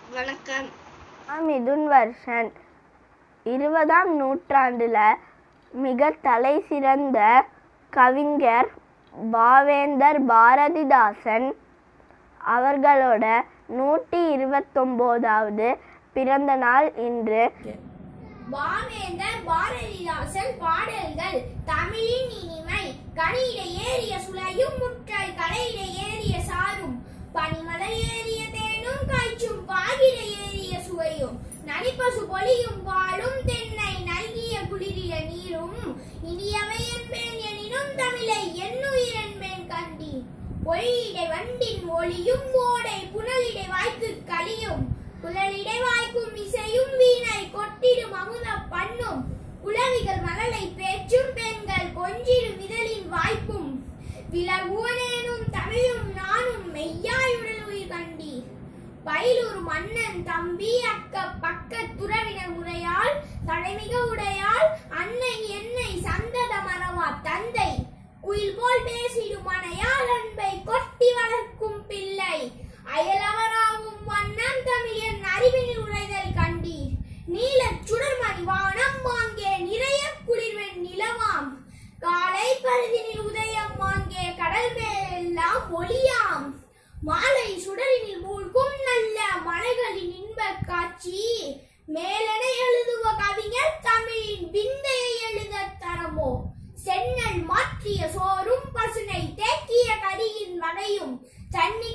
வணக்கம் மிதுன் வருஷன் இருபதாம் நூற்றாண்டுல மிக தலை சிறந்த கவிஞர் பாவேந்தர் பாரதிதாசன் அவர்களோட நூற்றி இருபத்தொம்போதாவது பிறந்த நாள் இன்று பாவேந்தர் பாரதிதாசன் பாடல்கள் தமிழின் இனிமை கனியிட ஏறிய சுளையும் முற்றல் கலையிட ஏறிய சாரும் பனிமலை ஏறிய தேனும் காய்ச்சும் பாகிட ஏறிய சுவையும் நனிப்பசு பொலியும் பாலும் தென்னை நல்கிய குளிரில நீரும் இனியவை என்பேன் எனினும் தமிழை என்னுயிர் என்பேன் கண்டி பொய்யிடை வண்டின் ஒளியும் ஓடை புனலிடை வாய்க்கு களியும் குழலிடை வாய்க்கும் இசையும் வீணை கொட்டிடும் அமுத பண்ணும் குளவிகள் மலலை பேச்சும் பெண்கள் கொஞ்சிடும் இதழின் வாய்ப்பும் விலகுவனேனும் தமிழும் நானும் மெய்யாயுடல் உயிர் கண்டீர் பயிலூர் மன்னன் தம்பி அக்க பக்க துறவினர் முறையால் தலைமிக உடையால் அன்னை என்னை சந்தத மறவா தந்தை குயில் போல் பேசிடும் மனையால் அன்பை கொட்டி வளர்க்கும் பிள்ளை அயலவராகும் வண்ணம் தமிழன் அறிவினில் உரைதல் கண்டீர் நீலச் சுடர்மணி வானம் வாங்கே நிறைய குளிர்வெண் நிலவாம் காலை பருதினில் உதயம் வாங்கே கடல் மேலெல்லாம் ஒளியாம் மாலை சுடரினில் மூழ்கும் நல்ல மலைகளின் இன்பக் காட்சி மேலென எழுதுவ கவிஞர் தமிழின் விந்தையை எழுதத் தரமோ சென்னல் மாற்றிய சோறும் பசுனை தேக்கிய கரியின் வகையும் தண்ணி